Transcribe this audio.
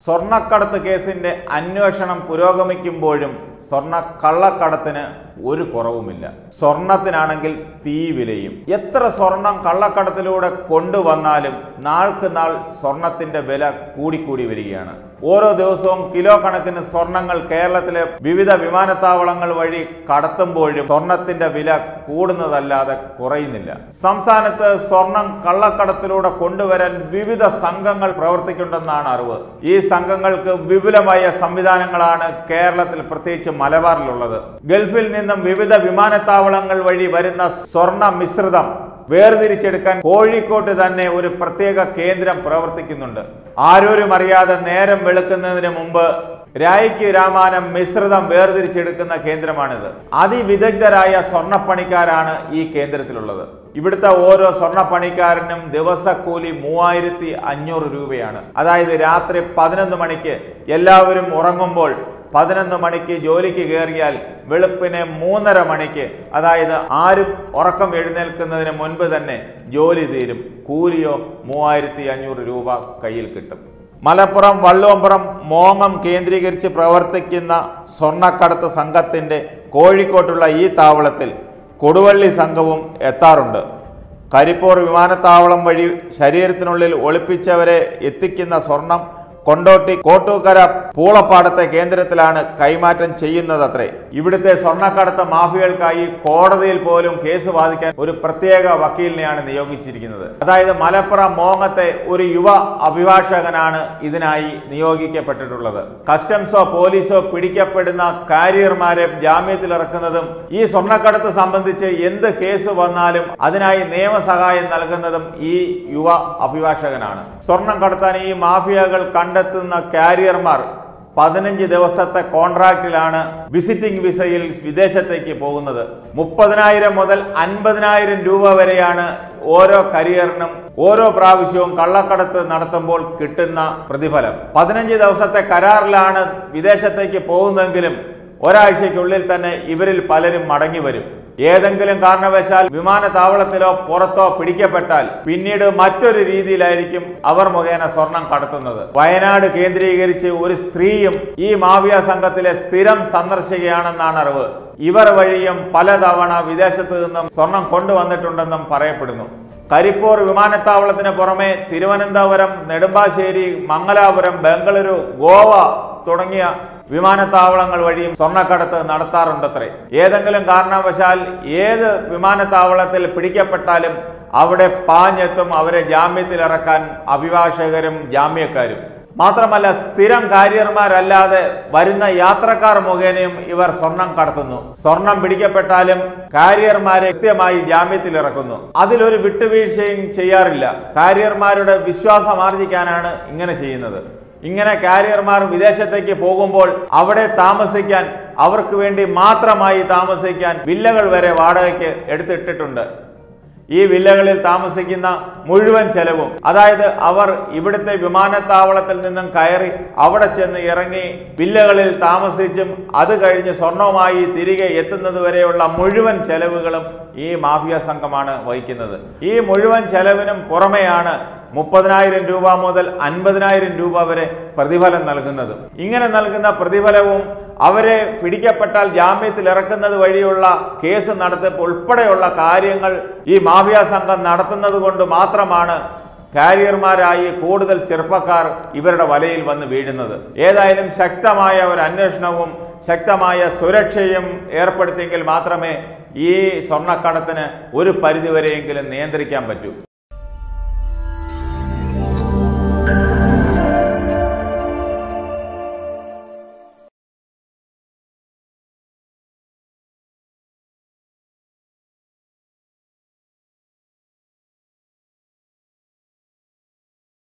സ്വർണ്ണക്കടത്ത് കേസിന്റെ അന്വേഷണം പുരോഗമിക്കുമ്പോഴും സ്വർണ്ണ കള്ളക്കടത്തിന് ഒരു കുറവുമില്ല സ്വർണത്തിനാണെങ്കിൽ തീ വിലയും എത്ര സ്വർണം കള്ളക്കടത്തിലൂടെ കൊണ്ടുവന്നാലും നാൾക്ക് നാൾ സ്വർണത്തിന്റെ വില കൂടിക്കൂടി വരികയാണ് ഓരോ ദിവസവും കിലോ കണക്കിന് സ്വർണങ്ങൾ കേരളത്തിലെ വിവിധ വിമാനത്താവളങ്ങൾ വഴി കടത്തുമ്പോഴും സ്വർണത്തിന്റെ വില കൂടുന്നതല്ലാതെ കുറയുന്നില്ല സംസ്ഥാനത്ത് സ്വർണം കള്ളക്കടത്തിലൂടെ കൊണ്ടുവരാൻ വിവിധ സംഘങ്ങൾ പ്രവർത്തിക്കുന്നുണ്ടെന്നാണ് അറിവ് ഈ സംഘങ്ങൾക്ക് വിപുലമായ സംവിധാനങ്ങളാണ് കേരളത്തിൽ പ്രത്യേകിച്ച് മലബാറിലുള്ളത് ഗൾഫിൽ നിന്നും വിവിധ വിമാനത്താവളങ്ങൾ വഴി വരുന്ന സ്വർണ്ണ മിശ്രിതം വേർതിരിച്ചെടുക്കാൻ കോഴിക്കോട്ട് തന്നെ ഒരു പ്രത്യേക കേന്ദ്രം പ്രവർത്തിക്കുന്നുണ്ട് ആരോരും അറിയാതെ നേരം വെളുക്കുന്നതിന് മുമ്പ് രായിക്ക് രാമാനം മിശ്രിതം വേർതിരിച്ചെടുക്കുന്ന കേന്ദ്രമാണിത് അതിവിദഗ്ധരായ സ്വർണ്ണപ്പണിക്കാരാണ് ഈ കേന്ദ്രത്തിലുള്ളത് ഇവിടുത്തെ ഓരോ സ്വർണ്ണപ്പണിക്കാരനും ദിവസക്കൂലി മൂവായിരത്തി അഞ്ഞൂറ് രൂപയാണ് അതായത് രാത്രി പതിനൊന്ന് മണിക്ക് എല്ലാവരും ഉറങ്ങുമ്പോൾ പതിനൊന്ന് മണിക്ക് ജോലിക്ക് കയറിയാൽ വെളുപ്പിന് മൂന്നര മണിക്ക് അതായത് ആരും ഉറക്കം എഴുന്നേൽക്കുന്നതിന് മുൻപ് തന്നെ ജോലി തീരും കൂലിയോ മൂവായിരത്തി അഞ്ഞൂറ് രൂപ കയ്യിൽ കിട്ടും മലപ്പുറം വള്ളുവമ്പുറം മോങ്ങം കേന്ദ്രീകരിച്ച് പ്രവർത്തിക്കുന്ന സ്വർണ്ണക്കടത്ത് സംഘത്തിൻ്റെ കോഴിക്കോട്ടുള്ള ഈ താവളത്തിൽ കൊടുവള്ളി സംഘവും എത്താറുണ്ട് കരിപ്പൂർ വിമാനത്താവളം വഴി ശരീരത്തിനുള്ളിൽ ഒളിപ്പിച്ചവരെ എത്തിക്കുന്ന സ്വർണം കൊണ്ടോട്ടി കോട്ടൂക്കര പൂളപ്പാടത്തെ കേന്ദ്രത്തിലാണ് കൈമാറ്റം ചെയ്യുന്നതത്രേ ഇവിടുത്തെ സ്വർണ്ണക്കടത്ത് മാഫിയകൾക്കായി കോടതിയിൽ പോലും കേസ് വാദിക്കാൻ ഒരു പ്രത്യേക വക്കീലിനെയാണ് നിയോഗിച്ചിരിക്കുന്നത് അതായത് മലപ്പുറം മോങ്ങത്തെ ഒരു യുവ അഭിഭാഷകനാണ് ഇതിനായി നിയോഗിക്കപ്പെട്ടിട്ടുള്ളത് കസ്റ്റംസോ പോലീസോ പിടിക്കപ്പെടുന്ന കാരിയർമാരെ ജാമ്യത്തിലിറക്കുന്നതും ഈ സ്വർണ്ണക്കടത്ത് സംബന്ധിച്ച് എന്ത് കേസ് വന്നാലും അതിനായി നിയമസഹായം നൽകുന്നതും ഈ യുവ അഭിഭാഷകനാണ് സ്വർണം കടത്താൻ ഈ മാഫിയകൾ കണ്ടെത്തുന്ന കാരിയർമാർ പതിനഞ്ച് ദിവസത്തെ കോൺട്രാക്റ്റിലാണ് വിസിറ്റിംഗ് വിസയിൽ വിദേശത്തേക്ക് പോകുന്നത് മുപ്പതിനായിരം മുതൽ അൻപതിനായിരം രൂപ വരെയാണ് ഓരോ കരിയറിനും ഓരോ പ്രാവശ്യവും കള്ളക്കടത്ത് നടത്തുമ്പോൾ കിട്ടുന്ന പ്രതിഫലം പതിനഞ്ച് ദിവസത്തെ കരാറിലാണ് വിദേശത്തേക്ക് പോകുന്നതെങ്കിലും ഒരാഴ്ചയ്ക്കുള്ളിൽ തന്നെ ഇവരിൽ പലരും മടങ്ങി വരും ഏതെങ്കിലും കാരണവശാൽ വിമാനത്താവളത്തിലോ പുറത്തോ പിടിക്കപ്പെട്ടാൽ പിന്നീട് മറ്റൊരു രീതിയിലായിരിക്കും അവർ മുഖേന സ്വർണം കടത്തുന്നത് വയനാട് കേന്ദ്രീകരിച്ച് ഒരു സ്ത്രീയും ഈ മാഫിയ സംഘത്തിലെ സ്ഥിരം സന്ദർശികയാണെന്നാണ് അറിവ് ഇവർ വഴിയും പലതവണ വിദേശത്ത് നിന്നും സ്വർണം കൊണ്ടുവന്നിട്ടുണ്ടെന്നും പറയപ്പെടുന്നു കരിപ്പൂർ വിമാനത്താവളത്തിന് പുറമെ തിരുവനന്തപുരം നെടുമ്പാശ്ശേരി മംഗലാപുരം ബംഗളൂരു ഗോവ തുടങ്ങിയ വിമാനത്താവളങ്ങൾ വഴിയും സ്വർണ്ണക്കടത്ത് നടത്താറുണ്ടത്രേ ഏതെങ്കിലും കാരണവശാൽ ഏത് വിമാനത്താവളത്തിൽ പിടിക്കപ്പെട്ടാലും അവിടെ പാഞ്ഞെത്തും അവരെ ജാമ്യത്തിലിറക്കാൻ അഭിഭാഷകരും ജാമ്യക്കാരും മാത്രമല്ല സ്ഥിരം കാരിയർമാരല്ലാതെ വരുന്ന യാത്രക്കാർ മുഖേനയും ഇവർ സ്വർണം കടത്തുന്നു സ്വർണം പിടിക്കപ്പെട്ടാലും കാരിയർമാരെ കൃത്യമായി ജാമ്യത്തിൽ ഇറക്കുന്നു അതിലൊരു വിട്ടുവീഴ്ചയും ചെയ്യാറില്ല കാരിയർമാരുടെ വിശ്വാസം ആർജിക്കാനാണ് ഇങ്ങനെ ചെയ്യുന്നത് ഇങ്ങനെ കാരിയർമാർ വിദേശത്തേക്ക് പോകുമ്പോൾ അവിടെ താമസിക്കാൻ അവർക്ക് വേണ്ടി മാത്രമായി താമസിക്കാൻ വില്ലകൾ വരെ വാടകയ്ക്ക് എടുത്തിട്ടിട്ടുണ്ട് ഈ വില്ലകളിൽ താമസിക്കുന്ന മുഴുവൻ ചെലവും അതായത് അവർ ഇവിടുത്തെ വിമാനത്താവളത്തിൽ നിന്നും കയറി അവിടെ ചെന്ന് ഇറങ്ങി വില്ലകളിൽ താമസിച്ചും അത് കഴിഞ്ഞ് സ്വർണവുമായി തിരികെ എത്തുന്നത് വരെയുള്ള മുഴുവൻ ചെലവുകളും ഈ മാഫിയ സംഘമാണ് വഹിക്കുന്നത് ഈ മുഴുവൻ ചെലവിനും പുറമെയാണ് മുപ്പതിനായിരം രൂപ മുതൽ അൻപതിനായിരം രൂപ വരെ പ്രതിഫലം നൽകുന്നത് ഇങ്ങനെ നൽകുന്ന പ്രതിഫലവും അവരെ പിടിക്കപ്പെട്ടാൽ ജാമ്യത്തിൽ ഇറക്കുന്നത് വഴിയുള്ള കേസ് നടത്തിപ്പ് ഉൾപ്പെടെയുള്ള കാര്യങ്ങൾ ഈ മാഫിയ സംഘം നടത്തുന്നത് കൊണ്ട് മാത്രമാണ് കാരിയർമാരായി കൂടുതൽ ചെറുപ്പക്കാർ ഇവരുടെ വലയിൽ വന്ന് വീഴുന്നത് ഏതായാലും ശക്തമായ ഒരു അന്വേഷണവും ശക്തമായ സുരക്ഷയും ഏർപ്പെടുത്തിയെങ്കിൽ മാത്രമേ ഈ സ്വർണ്ണക്കടത്തിന് ഒരു പരിധിവരെയെങ്കിലും നിയന്ത്രിക്കാൻ പറ്റൂ